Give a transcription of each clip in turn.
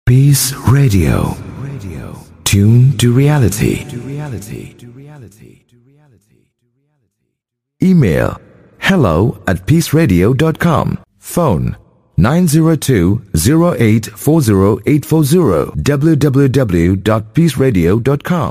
Peace Radio. Radio. Tune to reality. To reality. To reality. To reality. Email hello at peaceradio.com. Phone 902-0840840 www.peaceradio.com.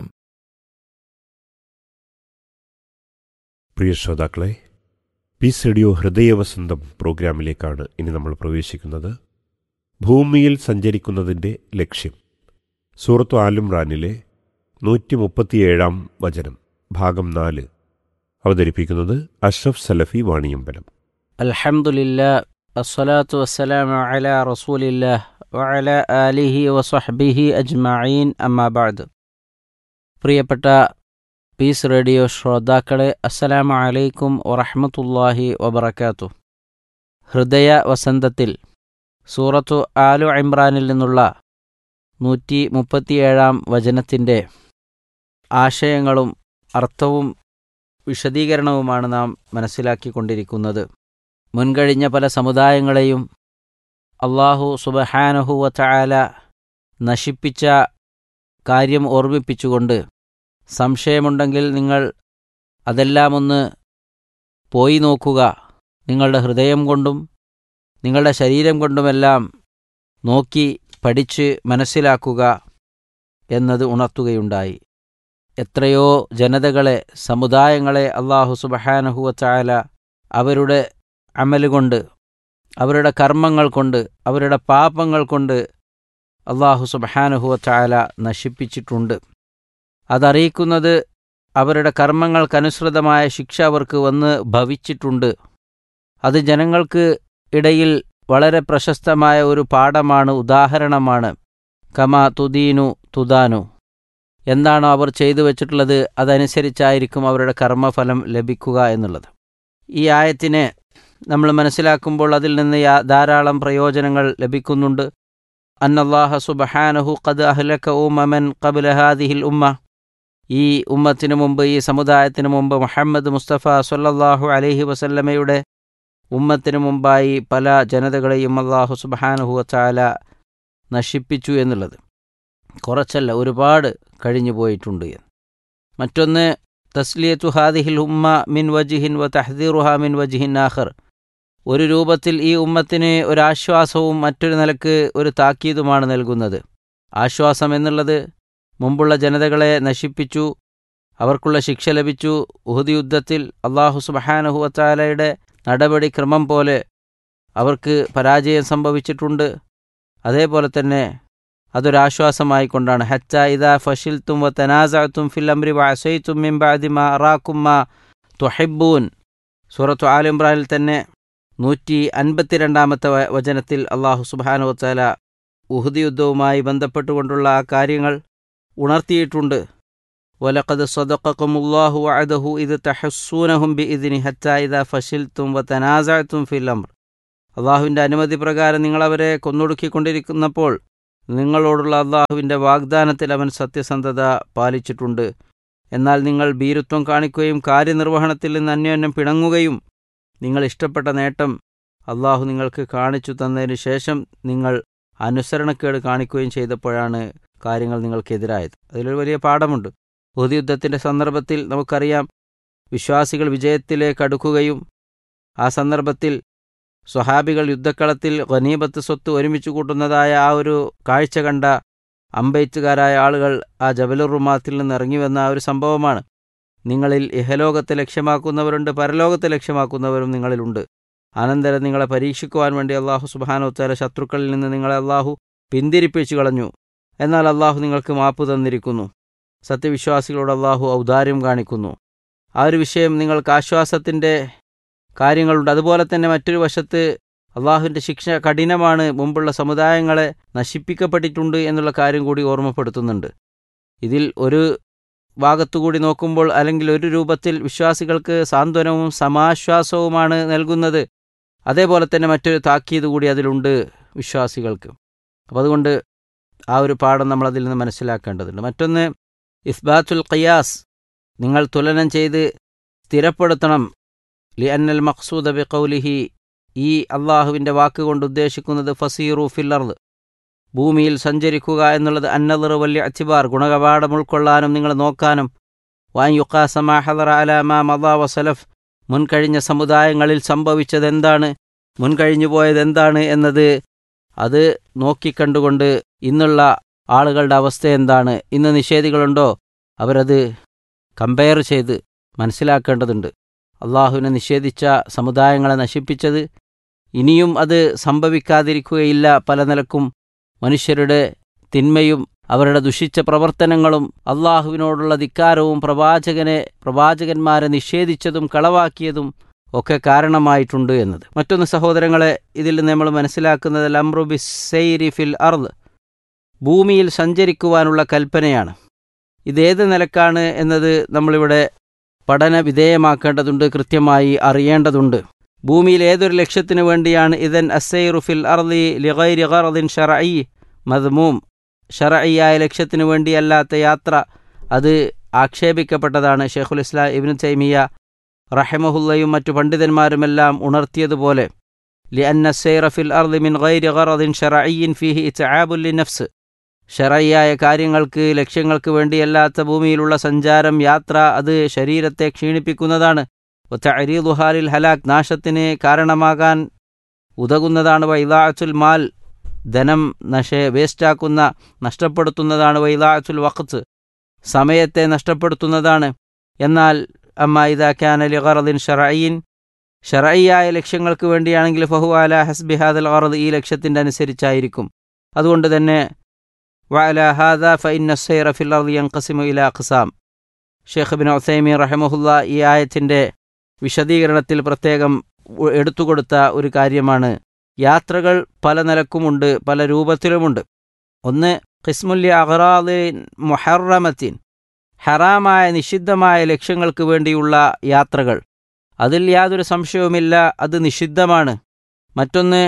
പ്രിയ ശ്രോതാക്കളെ piece radio ഹൃദയവസന്തം പ്രോഗ്രാമിലേക്കാണ് ഇനി നമ്മൾ പ്രവേശിക്കുന്നത് ഭൂമിയിൽ സഞ്ചരിക്കുന്നതിൻ്റെ ലക്ഷ്യം സൂറത്തു ആലുംറാനിലെ നൂറ്റി മുപ്പത്തിയേഴാം വചനം ഭാഗം നാല് അവതരിപ്പിക്കുന്നത് അഷ്റഫ് സലഫി വാണിയമ്പലം الحمد لله الصلاة والسلام على رسول الله وعلى آله وصحبه أجمعين أما بعد പ്രിയപ്പെട്ട പീസ് റേഡിയോ ശ്രോതാക്കളെ അസ്സലാമു അലൈക്കും വറഹ്മത്തുള്ളാഹി വബറകാത്തു ഹൃദയ വസന്തത്തിൽ സൂറത്തു ആലു ഇമ്രാനിൽ നിന്നുള്ള നൂറ്റി മുപ്പത്തിയേഴാം വചനത്തിൻ്റെ ആശയങ്ങളും അർത്ഥവും വിശദീകരണവുമാണ് നാം മനസ്സിലാക്കിക്കൊണ്ടിരിക്കുന്നത് മുൻകഴിഞ്ഞ പല സമുദായങ്ങളെയും അള്ളാഹു സുബഹാനഹുവ ചായാല നശിപ്പിച്ച കാര്യം ഓർമ്മിപ്പിച്ചുകൊണ്ട് സംശയമുണ്ടെങ്കിൽ നിങ്ങൾ അതെല്ലാം ഒന്ന് പോയി നോക്കുക നിങ്ങളുടെ ഹൃദയം കൊണ്ടും നിങ്ങളുടെ ശരീരം കൊണ്ടുമെല്ലാം നോക്കി പഠിച്ച് മനസ്സിലാക്കുക എന്നത് ഉണർത്തുകയുണ്ടായി എത്രയോ ജനതകളെ സമുദായങ്ങളെ അള്ളാഹു സുബഹാനഹുവ ചായാല അവരുടെ അമലുകൊണ്ട് അവരുടെ കർമ്മങ്ങൾ കൊണ്ട് അവരുടെ പാപങ്ങൾ കൊണ്ട് അള്ളാഹു സുബഹാനുഹുവ ചായാല നശിപ്പിച്ചിട്ടുണ്ട് അതറിയിക്കുന്നത് അവരുടെ കർമ്മങ്ങൾക്കനുസൃതമായ ശിക്ഷ അവർക്ക് വന്ന് ഭവിച്ചിട്ടുണ്ട് അത് ജനങ്ങൾക്ക് ഇടയിൽ വളരെ പ്രശസ്തമായ ഒരു പാഠമാണ് ഉദാഹരണമാണ് കമാ തുദീനു തുദാനു എന്താണോ അവർ ചെയ്തു വച്ചിട്ടുള്ളത് അതനുസരിച്ചായിരിക്കും അവരുടെ കർമ്മഫലം ലഭിക്കുക എന്നുള്ളത് ഈ ആയത്തിനെ നമ്മൾ മനസ്സിലാക്കുമ്പോൾ അതിൽ നിന്ന് യാ- ധാരാളം പ്രയോജനങ്ങൾ ലഭിക്കുന്നുണ്ട് അന്നല്ലാഹ സുബഹാനഹു ഖദ് അഹ്ലക ഉമമൻ ഖബ്ല ഹാദിഹിൽ ഉമ്മ ഈ ഉമ്മത്തിനു മുമ്പ് ഈ സമുദായത്തിനു മുമ്പ് മുഹമ്മദ് മുസ്തഫ സല്ലല്ലാഹു അലൈഹി വസല്ലമയുടെ ഉമ്മത്തിനു മുമ്പായി പല ജനതകളെയും അള്ളാഹു സുബഹാനഹു വച്ചാല നശിപ്പിച്ചു എന്നുള്ളത് കുറച്ചല്ല ഒരുപാട് കഴിഞ്ഞു പോയിട്ടുണ്ട് എന്ന് മറ്റൊന്ന് തസ്ലിയത്തു ഹാദിഹിൽ ഉമ്മ മിൻ വജിഹിൻ വ തഹദീറുഹ മിൻ വജിഹിൻ ആഖർ ഒരു രൂപത്തിൽ ഈ ഉമ്മത്തിന് ഒരാശ്വാസവും മറ്റൊരു നിലക്ക് ഒരു താക്കീതുമാണ് നൽകുന്നത് ആശ്വാസം എന്നുള്ളത് മുമ്പുള്ള ജനതകളെ നശിപ്പിച്ചു അവർക്കുള്ള ശിക്ഷ ലഭിച്ചു ഉഹദ് യുദ്ധത്തിൽ അള്ളാഹു സുബഹാനഹുവത്താലയുടെ നടപടിക്രമം പോലെ അവർക്ക് പരാജയം സംഭവിച്ചിട്ടുണ്ട് അതേപോലെ തന്നെ അതൊരാശ്വാസമായിക്കൊണ്ടാണ് ഹച്ച ഇദാ ഫഷിൽത്തും വ തനാസഅത്തും ഫിൽ അംരി വഅസൈത്തും മിൻ ബഅദി മാ അറാക്കും മാ തുഹിബ്ബൂൻ സൂറത്തു ആൽ ഇമ്രാനിൽ തന്നെ നൂറ്റി അൻപത്തിരണ്ടാമത്തെ വ- വചനത്തിൽ അള്ളാഹു സുബ്ഹാനഹു വതആല ഉഹദ് യുദ്ധവുമായി ബന്ധപ്പെട്ടുകൊണ്ടുള്ള ആ കാര്യങ്ങൾ ഉണർത്തിയിട്ടുണ്ട് വലഖദ് സദഖക്കുമുല്ലാഹു വഅദഹു ഇത് തഹസ്സൂനഹും ബിഇദ്നി ഹത്താ ഇദാ ഫഷിൽത്തും വതനാസഅത്തും ഫിൽ അംർ അള്ളാഹുവിൻ്റെ അനുമതി പ്രകാരം നിങ്ങളവരെ കൊന്നൊടുക്കിക്കൊണ്ടിരിക്കുന്നപ്പോൾ നിങ്ങളോടുള്ള അള്ളാഹുവിൻ്റെ വാഗ്ദാനത്തിൽ അവൻ സത്യസന്ധത പാലിച്ചിട്ടുണ്ട് എന്നാൽ നിങ്ങൾ ഭീരുത്വം കാണിക്കുകയും കാര്യനിർവഹണത്തിൽ നിന്ന് അന്യോന്യം പിണങ്ങുകയും നിങ്ങൾ ഇഷ്ടപ്പെട്ട നേട്ടം അള്ളാഹു നിങ്ങൾക്ക് കാണിച്ചു തന്നതിന് ശേഷം നിങ്ങൾ അനുസരണക്കേട് കാണിക്കുകയും ചെയ്തപ്പോഴാണ് കാര്യങ്ങൾ നിങ്ങൾക്കെതിരായത് അതിലൊരു വലിയ പാഠമുണ്ട് ഉഹദ് യുദ്ധത്തിൻ്റെ സന്ദർഭത്തിൽ നമുക്കറിയാം വിശ്വാസികൾ വിജയത്തിലേക്ക് അടുക്കുകയും ആ സന്ദർഭത്തിൽ സ്വഹാബികൾ യുദ്ധക്കളത്തിൽ ഖനീബത്ത് സ്വത്ത് ഒരുമിച്ച് കൂട്ടുന്നതായ ആ ഒരു കാഴ്ച കണ്ട അമ്പെയ്ത്തുകാരായ ആളുകൾ ആ ജബലുർ റുമാത്തിൽ നിന്ന് ഇറങ്ങി വന്ന ആ ഒരു സംഭവമാണ് നിങ്ങളിൽ ഇഹലോകത്തെ ലക്ഷ്യമാക്കുന്നവരുണ്ട് പരലോകത്തെ ലക്ഷ്യമാക്കുന്നവരും നിങ്ങളിലുണ്ട് അനന്തരം നിങ്ങളെ പരീക്ഷിക്കുവാൻ വേണ്ടി അള്ളാഹു സുബാനോത്തര ശത്രുക്കളിൽ നിന്ന് നിങ്ങളെ അള്ളാഹു പിന്തിരിപ്പിച്ചു കളഞ്ഞു എന്നാൽ അള്ളാഹു നിങ്ങൾക്ക് മാപ്പ് തന്നിരിക്കുന്നു സത്യവിശ്വാസികളോട് അള്ളാഹു ഔദാര്യം കാണിക്കുന്നു ആ ഒരു വിഷയം നിങ്ങൾക്ക് ആശ്വാസത്തിൻ്റെ കാര്യങ്ങളുണ്ട് അതുപോലെ തന്നെ മറ്റൊരു വശത്ത് അള്ളാഹുവിൻ്റെ ശിക്ഷ കഠിനമാണ് മുമ്പുള്ള സമുദായങ്ങളെ നശിപ്പിക്കപ്പെട്ടിട്ടുണ്ട് എന്നുള്ള കാര്യം കൂടി ഓർമ്മപ്പെടുത്തുന്നുണ്ട് ഇതിൽ ഒരു ഭാഗത്തുകൂടി നോക്കുമ്പോൾ അല്ലെങ്കിൽ ഒരു രൂപത്തിൽ വിശ്വാസികൾക്ക് സാന്ത്വനവും സമാശ്വാസവുമാണ് നൽകുന്നത് അതേപോലെ തന്നെ മറ്റൊരു താക്കീത് കൂടി അതിലുണ്ട് വിശ്വാസികൾക്ക് അപ്പോൾ അതുകൊണ്ട് ആ ഒരു പാഠം നമ്മൾ അതിൽ നിന്ന് മനസ്സിലാക്കേണ്ടതുണ്ട് മറ്റൊന്ന് ഇസ്ബാത്തുൽ ഖിയാസ് നിങ്ങൾ തുലനം ചെയ്ത് സ്ഥിരപ്പെടുത്തണം ലി അന്നൽ മഖ്സൂദ ബി കൗലിഹി ഈ അള്ളാഹുവിൻ്റെ വാക്കുകൊണ്ട് ഉദ്ദേശിക്കുന്നത് ഫസീറു ഫില്ലർദ് ഭൂമിയിൽ സഞ്ചരിക്കുക എന്നുള്ളത് അന്നദർ വലിയ അച്ചിബാർ ഗുണകപാഠം ഉൾക്കൊള്ളാനും നിങ്ങൾ നോക്കാനും വാൻ യുക്കാസമാഹദർ അലാമ മദ വസലഫ് മുൻകഴിഞ്ഞ സമുദായങ്ങളിൽ സംഭവിച്ചത് എന്താണ് മുൻകഴിഞ്ഞു പോയത് എന്താണ് എന്നത് അത് നോക്കിക്കണ്ടുകൊണ്ട് ഇന്നുള്ള ആളുകളുടെ അവസ്ഥ എന്താണ് ഇന്ന് നിഷേധികളുണ്ടോ അവരത് കമ്പയർ ചെയ്ത് മനസ്സിലാക്കേണ്ടതുണ്ട് അള്ളാഹുവിനെ നിഷേധിച്ച സമുദായങ്ങളെ നശിപ്പിച്ചത് ഇനിയും അത് സംഭവിക്കാതിരിക്കുകയില്ല പല നിലക്കും മനുഷ്യരുടെ തിന്മയും അവരുടെ ദുഷിച്ച പ്രവർത്തനങ്ങളും അള്ളാഹുവിനോടുള്ള ധിക്കാരവും പ്രവാചകനെ പ്രവാചകന്മാരെ നിഷേധിച്ചതും കളവാക്കിയതും ഒക്കെ കാരണമായിട്ടുണ്ട് എന്നത് മറ്റൊന്ന് സഹോദരങ്ങളെ ഇതിൽ നമ്മൾ മനസ്സിലാക്കുന്നത് ലംറുബി സെയ്രി ഫിൽ അർദ് ഭൂമിയിൽ സഞ്ചരിക്കുവാനുള്ള കൽപ്പനയാണ് ഇതേത് നിലക്കാണ് എന്നത് നമ്മളിവിടെ പഠന വിധേയമാക്കേണ്ടതുണ്ട് കൃത്യമായി അറിയേണ്ടതുണ്ട് ഭൂമിയിൽ ഏതൊരു ലക്ഷ്യത്തിനു വേണ്ടിയാണ് ഇതൻ അസൈറു ഫിൽ അർദി ലിഗൈരി ഖറദിൻ ഷറഈ മദ്മൂം ഷറഈയായ ലക്ഷ്യത്തിനു വേണ്ടിയല്ലാത്ത യാത്ര അത് ആക്ഷേപിക്കപ്പെട്ടതാണ് ഷെയ്ഖുൽ ഇസ്ലാം ഇബ്നു തൈമിയ റഹമഹുല്ലയും മറ്റു പണ്ഡിതന്മാരുമെല്ലാം ഉണർത്തിയതുപോലെ لأن السير في الأرض من غير غرض شرعي فيه إتعاب للنفس ഷറയ്യായ കാര്യങ്ങൾക്ക് ലക്ഷ്യങ്ങൾക്ക് വേണ്ടിയല്ലാത്ത ഭൂമിയിലുള്ള സഞ്ചാരം യാത്ര അത് ശരീരത്തെ ക്ഷീണിപ്പിക്കുന്നതാണ് ഒറ്റരീദുഹാലിൽ ഹലാക്ക് നാശത്തിന് കാരണമാകാൻ ഉതകുന്നതാണ് വൈദാഅത്തുൽ മാൽ ധനം നശ വേസ്റ്റാക്കുന്ന നഷ്ടപ്പെടുത്തുന്നതാണ് വൈദാഅത്തുൽ വഖത്ത് സമയത്തെ നഷ്ടപ്പെടുത്തുന്നതാണ് എന്നാൽ അമ്മ ഇതാക്കാൻ അലി ഖറദിൻ ഷറഈൻ ഷറയ്യായ ലക്ഷ്യങ്ങൾക്ക് വേണ്ടിയാണെങ്കിൽ ഫഹു അല ഹസ്ബിഹാദൽ ഖറദ് ഈ ലക്ഷ്യത്തിൻ്റെ അനുസരിച്ചായിരിക്കും അതുകൊണ്ട് തന്നെ وعلى هذا فإن السير في الأرض ينقسم إلى أقسام ഷെയ്ഖ് ബിൻ ഒസൈമി റഹമുല്ല ഈ ആയത്തിൻ്റെ വിശദീകരണത്തിൽ പ്രത്യേകം എടുത്തുകൊടുത്ത ഒരു കാര്യമാണ് യാത്രകൾ പല നിലക്കുമുണ്ട് പല രൂപത്തിലുമുണ്ട് ഒന്ന് ഖിസ്മുല്യ അഹ്റാദിൻ മുഹറമത്തിൻ ഹറാമായ നിഷിദ്ധമായ ലക്ഷ്യങ്ങൾക്ക് വേണ്ടിയുള്ള യാത്രകൾ അതിൽ യാതൊരു സംശയവുമില്ല അത് നിഷിദ്ധമാണ് മറ്റൊന്ന്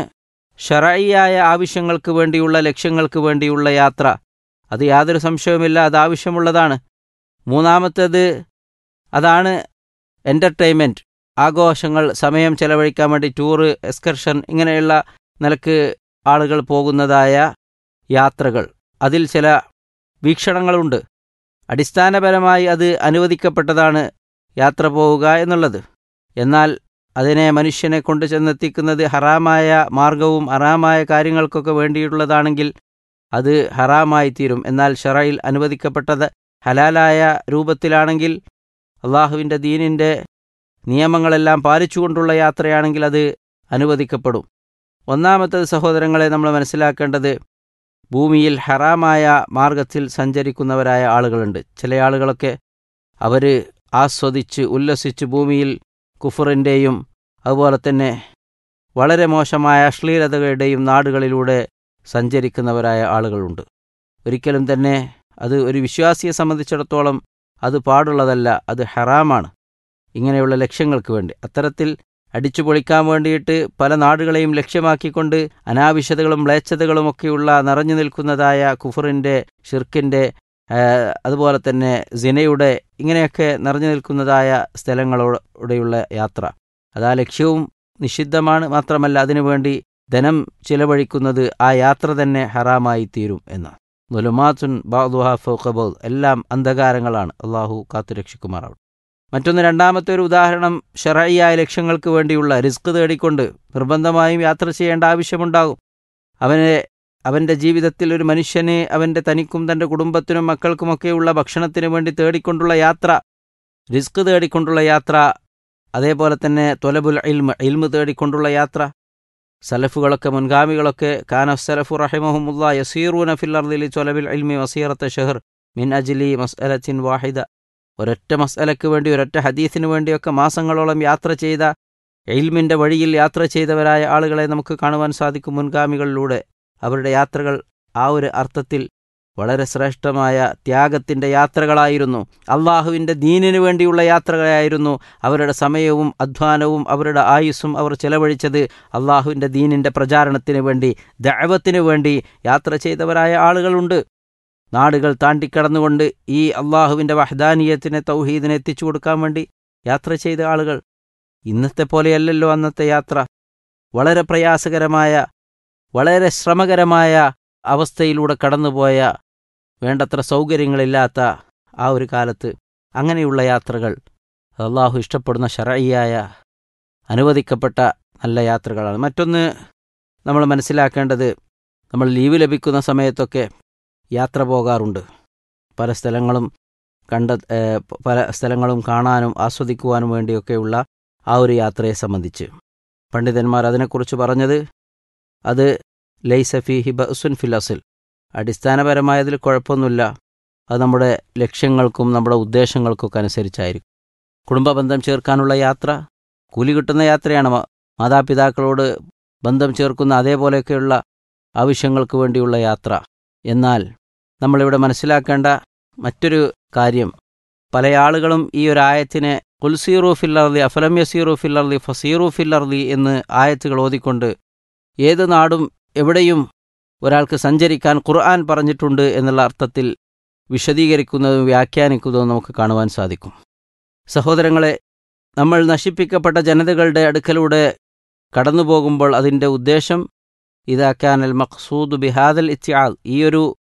ഷറയിയായ ആവശ്യങ്ങൾക്ക് വേണ്ടിയുള്ള ലക്ഷ്യങ്ങൾക്ക് വേണ്ടിയുള്ള യാത്ര അത് യാതൊരു സംശയവുമില്ല അത് ആവശ്യമുള്ളതാണ് മൂന്നാമത്തേത് അതാണ് എൻ്റർടൈൻമെൻറ്റ് ആഘോഷങ്ങൾ സമയം ചെലവഴിക്കാൻ വേണ്ടി ടൂറ് എക്സ്കർഷൻ ഇങ്ങനെയുള്ള നിലക്ക് ആളുകൾ പോകുന്നതായ യാത്രകൾ അതിൽ ചില വീക്ഷണങ്ങളുണ്ട് അടിസ്ഥാനപരമായി അത് അനുവദിക്കപ്പെട്ടതാണ് യാത്ര പോവുക എന്നുള്ളത് എന്നാൽ അതിനെ മനുഷ്യനെ കൊണ്ടു ചെന്നെത്തിക്കുന്നത് ഹറാമായ മാർഗവും ഹറാമായ കാര്യങ്ങൾക്കൊക്കെ വേണ്ടിയിട്ടുള്ളതാണെങ്കിൽ അത് ഹറാമായി തീരും എന്നാൽ ഷറയിൽ അനുവദിക്കപ്പെട്ടത് ഹലാലായ രൂപത്തിലാണെങ്കിൽ അള്ളാഹുവിൻ്റെ ദീനിൻ്റെ നിയമങ്ങളെല്ലാം പാലിച്ചുകൊണ്ടുള്ള യാത്രയാണെങ്കിൽ അത് അനുവദിക്കപ്പെടും ഒന്നാമത്തത് സഹോദരങ്ങളെ നമ്മൾ മനസ്സിലാക്കേണ്ടത് ഭൂമിയിൽ ഹറാമായ മാർഗത്തിൽ സഞ്ചരിക്കുന്നവരായ ആളുകളുണ്ട് ചില ആളുകളൊക്കെ അവർ ആസ്വദിച്ച് ഉല്ലസിച്ച് ഭൂമിയിൽ കുഫറിൻ്റെയും അതുപോലെ തന്നെ വളരെ മോശമായ അശ്ലീലതകളുടെയും നാടുകളിലൂടെ സഞ്ചരിക്കുന്നവരായ ആളുകളുണ്ട് ഒരിക്കലും തന്നെ അത് ഒരു വിശ്വാസിയെ സംബന്ധിച്ചിടത്തോളം അത് പാടുള്ളതല്ല അത് ഹറാമാണ് ഇങ്ങനെയുള്ള ലക്ഷ്യങ്ങൾക്ക് വേണ്ടി അത്തരത്തിൽ അടിച്ചു പൊളിക്കാൻ വേണ്ടിയിട്ട് പല നാടുകളെയും ലക്ഷ്യമാക്കിക്കൊണ്ട് അനാവശ്യതകളും മ്ലേച്ഛതകളുമൊക്കെയുള്ള നിറഞ്ഞു നിൽക്കുന്നതായ കുഫറിൻ്റെ ഷിർക്കിൻ്റെ അതുപോലെ തന്നെ സിനയുടെ ഇങ്ങനെയൊക്കെ നിറഞ്ഞു നിൽക്കുന്നതായ സ്ഥലങ്ങളോടെയുള്ള യാത്ര അത് ആ ലക്ഷ്യവും നിഷിദ്ധമാണ് മാത്രമല്ല അതിനുവേണ്ടി ധനം ചിലവഴിക്കുന്നത് ആ യാത്ര തന്നെ ഹറാമായി തീരും എന്നാണ് നുലുമാത്തുൻ ബാദുഹ ഫൗഖബോദ് എല്ലാം അന്ധകാരങ്ങളാണ് അള്ളാഹു കാത്തുരക്ഷിക്കുമാറാവും മറ്റൊന്ന് രണ്ടാമത്തെ ഒരു ഉദാഹരണം ഷറയ്യായ ലക്ഷ്യങ്ങൾക്ക് വേണ്ടിയുള്ള റിസ്ക് തേടിക്കൊണ്ട് നിർബന്ധമായും യാത്ര ചെയ്യേണ്ട ആവശ്യമുണ്ടാകും അവനെ അവൻ്റെ ജീവിതത്തിൽ ഒരു മനുഷ്യന് അവൻ്റെ തനിക്കും തൻ്റെ കുടുംബത്തിനും മക്കൾക്കുമൊക്കെയുള്ള ഭക്ഷണത്തിന് വേണ്ടി തേടിക്കൊണ്ടുള്ള യാത്ര റിസ്ക് തേടിക്കൊണ്ടുള്ള യാത്ര അതേപോലെ തന്നെ തൊലബുൽ ഇൽമ ഇൽമ് തേടിക്കൊണ്ടുള്ള യാത്ര സലഫുകളൊക്കെ മുൻഗാമികളൊക്കെ കാന സലഫു റഹിമഹുമുല്ല യസീറൂന ഫില്ലർദിലി തൊലബിൽ ഇൽമി വസീറത്തെ ഷെഹർ മിൻ അജ്ലി മസ്അലത്തിൻ വാഹിദ ഒരൊറ്റ മസ്അലയ്ക്ക് വേണ്ടി ഒരൊറ്റ ഹദീസിന് വേണ്ടിയൊക്കെ മാസങ്ങളോളം യാത്ര ചെയ്ത ഇൽമിൻ്റെ വഴിയിൽ യാത്ര ചെയ്തവരായ ആളുകളെ നമുക്ക് കാണുവാൻ സാധിക്കും മുൻഗാമികളിലൂടെ അവരുടെ യാത്രകൾ ആ ഒരു അർത്ഥത്തിൽ വളരെ ശ്രേഷ്ഠമായ ത്യാഗത്തിൻ്റെ യാത്രകളായിരുന്നു അള്ളാഹുവിൻ്റെ ദീനിനു വേണ്ടിയുള്ള യാത്രകളായിരുന്നു അവരുടെ സമയവും അധ്വാനവും അവരുടെ ആയുസ്സും അവർ ചെലവഴിച്ചത് അള്ളാഹുവിൻ്റെ ദീനിൻ്റെ പ്രചാരണത്തിന് വേണ്ടി ദഅവത്തിനു വേണ്ടി യാത്ര ചെയ്തവരായ ആളുകളുണ്ട് നാടുകൾ താണ്ടിക്കടന്നുകൊണ്ട് ഈ അള്ളാഹുവിൻ്റെ വഹദാനീയത്തിനെ തൗഹീദിനെ എത്തിച്ചു കൊടുക്കാൻ വേണ്ടി യാത്ര ചെയ്ത ആളുകൾ ഇന്നത്തെ പോലെയല്ലല്ലോ അന്നത്തെ യാത്ര വളരെ പ്രയാസകരമായ വളരെ ശ്രമകരമായ അവസ്ഥയിലൂടെ കടന്നുപോയ വേണ്ടത്ര സൗകര്യങ്ങളില്ലാത്ത ആ ഒരു കാലത്ത് അങ്ങനെയുള്ള യാത്രകൾ അള്ളാഹു ഇഷ്ടപ്പെടുന്ന ഷറയിയായ അനുവദിക്കപ്പെട്ട നല്ല യാത്രകളാണ് മറ്റൊന്ന് നമ്മൾ മനസ്സിലാക്കേണ്ടത് നമ്മൾ ലീവ് ലഭിക്കുന്ന സമയത്തൊക്കെ യാത്ര പോകാറുണ്ട് പല സ്ഥലങ്ങളും കണ്ട ഏഹ് പല സ്ഥലങ്ങളും കാണാനും ആസ്വദിക്കുവാനും വേണ്ടിയൊക്കെയുള്ള ആ ഒരു യാത്രയെ സംബന്ധിച്ച് പണ്ഡിതന്മാർ അതിനെക്കുറിച്ച് പറഞ്ഞത് അത് ലൈസഫി ഹിബസുൻ ഫിലസിൽ അടിസ്ഥാനപരമായതിൽ കുഴപ്പമൊന്നുമില്ല അത് നമ്മുടെ ലക്ഷ്യങ്ങൾക്കും നമ്മുടെ ഉദ്ദേശങ്ങൾക്കൊക്കെ അനുസരിച്ചായിരിക്കും കുടുംബ ബന്ധം ചേർക്കാനുള്ള യാത്ര കൂലി കിട്ടുന്ന യാത്രയാണ് മാ- മാതാപിതാക്കളോട് ബന്ധം ചേർക്കുന്ന അതേപോലെയൊക്കെയുള്ള ആവശ്യങ്ങൾക്ക് വേണ്ടിയുള്ള യാത്ര എന്നാൽ നമ്മളിവിടെ മനസ്സിലാക്കേണ്ട മറ്റൊരു കാര്യം പല ആളുകളും ഈ ഒരു ആയത്തിനെ കുൽസീറു ഫില്ലർലി അഫലം യസീറു ഫില്ലർലി ഫസീറു ഫില്ലർലി എന്ന് ആയത്തുകൾ ഓതിക്കൊണ്ട് ഏത് നാടും എവിടെയും ഒരാൾക്ക് സഞ്ചരിക്കാൻ ഖുർആൻ പറഞ്ഞിട്ടുണ്ട് എന്നുള്ള അർത്ഥത്തിൽ വിശദീകരിക്കുന്നതും വ്യാഖ്യാനിക്കുന്നതും നമുക്ക് കാണുവാൻ സാധിക്കും സഹോദരങ്ങളെ നമ്മൾ നശിപ്പിക്കപ്പെട്ട ജനതകളുടെ അടുക്കലൂടെ കടന്നു പോകുമ്പോൾ അതിൻ്റെ ഉദ്ദേശം ഇതാക്കാനൽ മഖ്സൂദ് ബിഹാദൽ ഇത്യാൽ ഈ ഒരു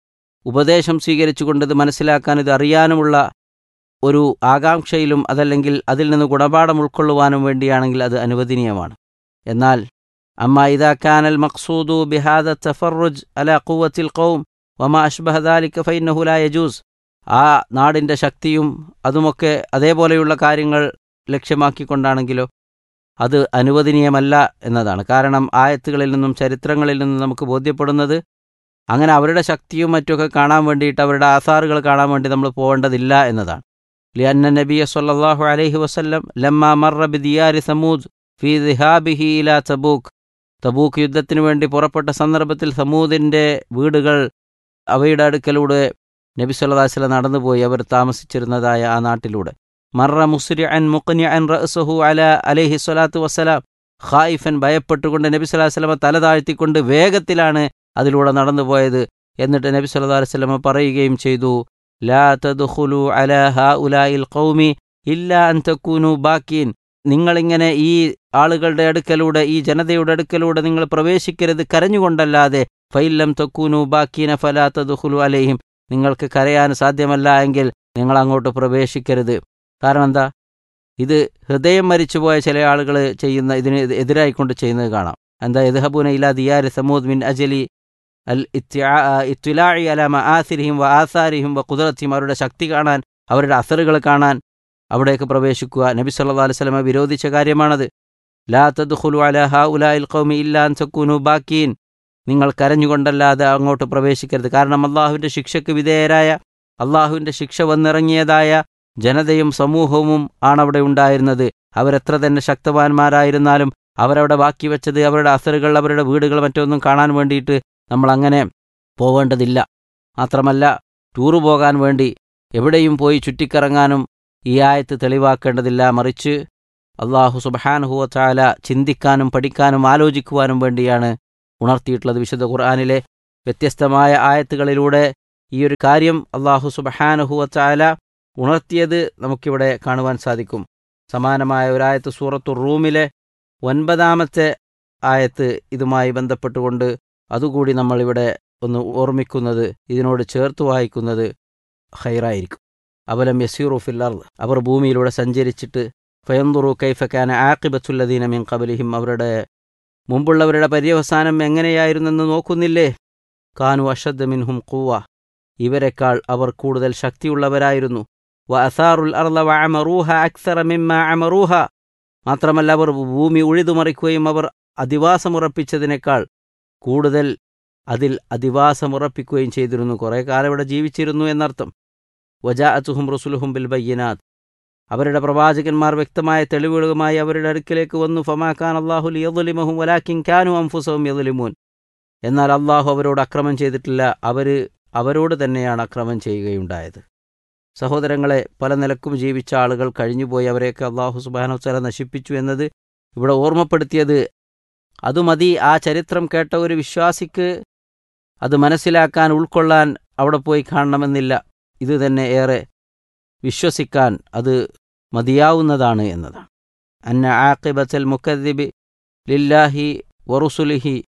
ഉപദേശം സ്വീകരിച്ചുകൊണ്ട് ഇത് മനസ്സിലാക്കാൻ ഇത് അറിയാനുമുള്ള ഒരു ആകാംക്ഷയിലും അതല്ലെങ്കിൽ അതിൽ നിന്ന് ഗുണപാഠം ഉൾക്കൊള്ളുവാനും വേണ്ടിയാണെങ്കിൽ അത് അനുവദനീയമാണ് എന്നാൽ അമ്മ ഇതാക്കാനൽ മഖ്സൂദു ബിഹാദ തഫറുജ് അല ഖുവത്തിൽ ഖൗം വമ അഷ്ബഹ ദാലിക ഫൈന്നഹു ലാ യജൂസ് ആ നാടിൻ്റെ ശക്തിയും അതുമൊക്കെ അതേപോലെയുള്ള കാര്യങ്ങൾ ലക്ഷ്യമാക്കിക്കൊണ്ടാണെങ്കിലോ അത് അനുവദനീയമല്ല എന്നതാണ് കാരണം ആയത്തുകളിൽ നിന്നും ചരിത്രങ്ങളിൽ നിന്നും നമുക്ക് ബോധ്യപ്പെടുന്നത് അങ്ങനെ അവരുടെ ശക്തിയും മറ്റുമൊക്കെ കാണാൻ വേണ്ടിയിട്ട് അവരുടെ ആധാറുകൾ കാണാൻ വേണ്ടി നമ്മൾ പോകേണ്ടതില്ല എന്നതാണ് ലിയന്ന നബിയ സല്ലല്ലാഹു അലൈഹി വസല്ലം ലമ്മ മറ ബിദിയാരി സമൂദ് ഫി ദിഹാബിഹി ഇല തബൂക്ക് തബൂക്ക് യുദ്ധത്തിന് വേണ്ടി പുറപ്പെട്ട സന്ദർഭത്തിൽ സമൂദിൻ്റെ വീടുകൾ അവയുടെ അടുക്കലൂടെ നബി സല്ലല്ലാഹു അലൈഹി വസല്ലം നടന്നുപോയി അവർ താമസിച്ചിരുന്നതായ ആ നാട്ടിലൂടെ മറ മുസ്രി അൻ മുഖ്നി അൻ റഅ്സഹു അല അലൈഹി സ്വലാത്തു വസ്സലാം ഖായിഫൻ ഭയപ്പെട്ടുകൊണ്ട് നബി സല്ലല്ലാഹു അലൈഹി വസല്ലമ തല താഴ്ത്തിക്കൊണ്ട് വേഗത്തിലാണ് അതിലൂടെ നടന്നുപോയത് എന്നിട്ട് നബി സല്ലല്ലാഹു അലൈഹി വസല്ലമ പറയുകയും ചെയ്തു ലാ തദ്ഖുലു അലാ ഹൗലായിൽ ഖൗമി ഇല്ലാ അൻ തകൂനു ബാക്കീൻ നിങ്ങളിങ്ങനെ ഈ ആളുകളുടെ അടുക്കലൂടെ ഈ ജനതയുടെ അടുക്കലൂടെ നിങ്ങൾ പ്രവേശിക്കരുത് കരഞ്ഞുകൊണ്ടല്ലാതെ ഫൈല്ലം തക്കൂനു ബാക്കീന ഫലാ തദ്ഖുലു അലൈഹിം നിങ്ങൾക്ക് കരയാൻ സാധ്യമല്ല എങ്കിൽ നിങ്ങൾ അങ്ങോട്ട് പ്രവേശിക്കരുത് കാരണം എന്താ ഇത് ഹൃദയം മരിച്ചുപോയ ചില ആളുകൾ ചെയ്യുന്ന ഇതിന് എതിരായിക്കൊണ്ട് ചെയ്യുന്നത് കാണാം എന്താ യദ്ഹബൂന ഇലാ ദിയാരി സമൂദ് മിൻ അജലി അൽ ഇത്വിലാഴി അലാമ ആസിരിഹിം വ ആസാരിഹിം വ കുതിരത്തിയും അവരുടെ ശക്തി കാണാൻ അവരുടെ അസറുകൾ കാണാൻ അവിടേക്ക് പ്രവേശിക്കുക നബി സല്ലാ അലൈഹി സ്വലമ വിരോധിച്ച കാര്യമാണത് ലാ തദ്ഖുലു അല ഹ ഉലായിൽ ഖൗമി ഇല്ലാൻ സക്കൂനു ബാക്കീൻ നിങ്ങൾ കരഞ്ഞുകൊണ്ടല്ലാതെ അങ്ങോട്ട് പ്രവേശിക്കരുത് കാരണം അള്ളാഹുവിൻ്റെ ശിക്ഷയ്ക്ക് വിധേയരായ അള്ളാഹുവിൻ്റെ ശിക്ഷ വന്നിറങ്ങിയതായ ജനതയും സമൂഹവും ആണവിടെ ഉണ്ടായിരുന്നത് അവരെത്ര തന്നെ ശക്തവാന്മാരായിരുന്നാലും അവരവിടെ ബാക്കി വെച്ചത് അവരുടെ അസറുകൾ അവരുടെ വീടുകൾ മറ്റൊന്നും കാണാൻ വേണ്ടിയിട്ട് നമ്മൾ അങ്ങനെ പോവേണ്ടതില്ല മാത്രമല്ല ടൂറ് പോകാൻ വേണ്ടി എവിടെയും പോയി ചുറ്റിക്കറങ്ങാനും ഈ ആയത്ത് തെളിവാക്കേണ്ടതില്ല മറിച്ച് അള്ളാഹു സുബഹാനുഹുവ ചാല ചിന്തിക്കാനും പഠിക്കാനും ആലോചിക്കുവാനും വേണ്ടിയാണ് ഉണർത്തിയിട്ടുള്ളത് വിശുദ്ധ ഖുർആാനിലെ വ്യത്യസ്തമായ ആയത്തുകളിലൂടെ ഈ ഒരു കാര്യം അള്ളാഹു സുബഹാനുഹുവ ചാല ഉണർത്തിയത് നമുക്കിവിടെ കാണുവാൻ സാധിക്കും സമാനമായ ഒരായത്ത് സൂറത്തു റൂമിലെ ഒൻപതാമത്തെ ആയത്ത് ഇതുമായി ബന്ധപ്പെട്ടുകൊണ്ട് അതുകൂടി നമ്മളിവിടെ ഒന്ന് ഓർമ്മിക്കുന്നത് ഇതിനോട് ചേർത്ത് വായിക്കുന്നത് ഹൈറായിരിക്കും അവലം യസീറു ഫില്ലർ അവർ ഭൂമിയിലൂടെ സഞ്ചരിച്ചിട്ട് ഫയന്തുറു കൈഫക്കാന ആക്കിബത്തുല്ലദീന മിൻ കബലിഹിം അവരുടെ മുമ്പുള്ളവരുടെ പര്യവസാനം എങ്ങനെയായിരുന്നെന്ന് നോക്കുന്നില്ലേ കാനു അഷദ് മിൻഹും കൂവ ഇവരെക്കാൾ അവർ കൂടുതൽ ശക്തിയുള്ളവരായിരുന്നു വ അസാറുൽ അർള വ അമറൂഹ അക്സറ മിമ്മ അമറൂഹ മാത്രമല്ല അവർ ഭൂമി ഉഴുതുമറിക്കുകയും അവർ അധിവാസമുറപ്പിച്ചതിനേക്കാൾ കൂടുതൽ അതിൽ അധിവാസമുറപ്പിക്കുകയും ചെയ്തിരുന്നു കുറേ കാലം ഇവിടെ ജീവിച്ചിരുന്നു എന്നർത്ഥം വജാഅത്തുഹും റുസുലുഹും ബിൽ ബയ്യനാഥ് അവരുടെ പ്രവാചകന്മാർ വ്യക്തമായ തെളിവുകളുമായി അവരുടെ അടുക്കിലേക്ക് വന്നു ഫമാഖാൻ അള്ളാഹു യദുലിമഹും വലാക്കിൻ ഖാനു അംഫുസവും യദുലിമൂൻ എന്നാൽ അള്ളാഹു അവരോട് അക്രമം ചെയ്തിട്ടില്ല അവർ അവരോട് തന്നെയാണ് അക്രമം ചെയ്യുകയുണ്ടായത് സഹോദരങ്ങളെ പല നിലക്കും ജീവിച്ച ആളുകൾ കഴിഞ്ഞുപോയി അവരെയൊക്കെ അള്ളാഹു സുബാനോത്തല നശിപ്പിച്ചു എന്നത് ഇവിടെ ഓർമ്മപ്പെടുത്തിയത് അത് മതി ആ ചരിത്രം കേട്ട ഒരു വിശ്വാസിക്ക് അത് മനസ്സിലാക്കാൻ ഉൾക്കൊള്ളാൻ അവിടെ പോയി കാണണമെന്നില്ല ഇത് തന്നെ ഏറെ വിശ്വസിക്കാൻ അത് മതിയാവുന്നതാണ് എന്നതാണ് അന്ന ആക്കിബത്തൽ മുക്കദ്ദിബി ലില്ലാഹി വറുസുലിഹി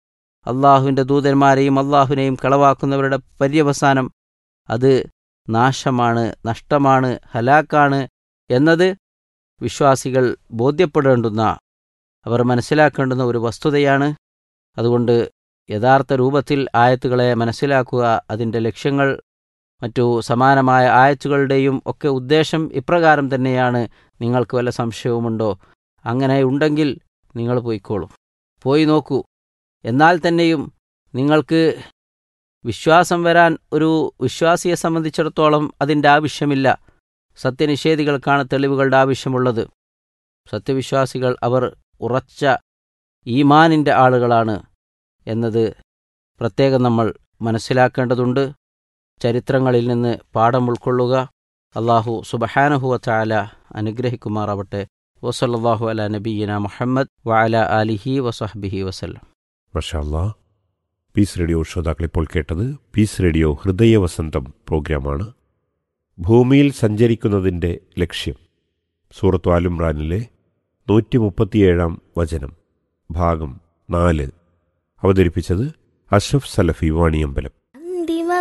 അള്ളാഹുവിൻ്റെ ദൂതന്മാരെയും അള്ളാഹുവിനെയും കളവാക്കുന്നവരുടെ പര്യവസാനം അത് നാശമാണ് നഷ്ടമാണ് ഹലാക്കാണ് എന്നത് വിശ്വാസികൾ ബോധ്യപ്പെടേണ്ടുന്ന അവർ മനസ്സിലാക്കേണ്ടുന്ന ഒരു വസ്തുതയാണ് അതുകൊണ്ട് യഥാർത്ഥ രൂപത്തിൽ ആയത്തുകളെ മനസ്സിലാക്കുക അതിൻ്റെ ലക്ഷ്യങ്ങൾ മറ്റു സമാനമായ ആയത്തുകളുടെയും ഒക്കെ ഉദ്ദേശം ഇപ്രകാരം തന്നെയാണ് നിങ്ങൾക്ക് വല്ല സംശയവുമുണ്ടോ അങ്ങനെ ഉണ്ടെങ്കിൽ നിങ്ങൾ പോയിക്കോളൂ പോയി നോക്കൂ എന്നാൽ തന്നെയും നിങ്ങൾക്ക് വിശ്വാസം വരാൻ ഒരു വിശ്വാസിയെ സംബന്ധിച്ചിടത്തോളം അതിൻ്റെ ആവശ്യമില്ല സത്യനിഷേധികൾക്കാണ് തെളിവുകളുടെ ആവശ്യമുള്ളത് സത്യവിശ്വാസികൾ അവർ ഉറച്ച ഈമാനിൻ്റെ ആളുകളാണ് എന്നത് പ്രത്യേകം നമ്മൾ മനസ്സിലാക്കേണ്ടതുണ്ട് ചരിത്രങ്ങളിൽ നിന്ന് പാഠം ഉൾക്കൊള്ളുക അള്ളാഹു സുബഹാനഹുവ ചാല അനുഗ്രഹിക്കുമാറാവട്ടെ വസല്ലാഹു അല നബീന മുഹമ്മദ് വഅല ആലിഹി വസഹബിഹി വസല്ലം മഷാല്ലാ പീസ് റേഡിയോ ശ്രോതാക്കൾ ഇപ്പോൾ കേട്ടത് പീസ് റേഡിയോ ഹൃദയവസന്തം പ്രോഗ്രാമാണ് ഭൂമിയിൽ സഞ്ചരിക്കുന്നതിൻ്റെ ലക്ഷ്യം സൂറത്തു ആലുംറാനിലെ നൂറ്റി മുപ്പത്തിയേഴാം വചനം ഭാഗം നാല് അവതരിപ്പിച്ചത് അഷ്റഫ് സലഫി വാണിയമ്പലം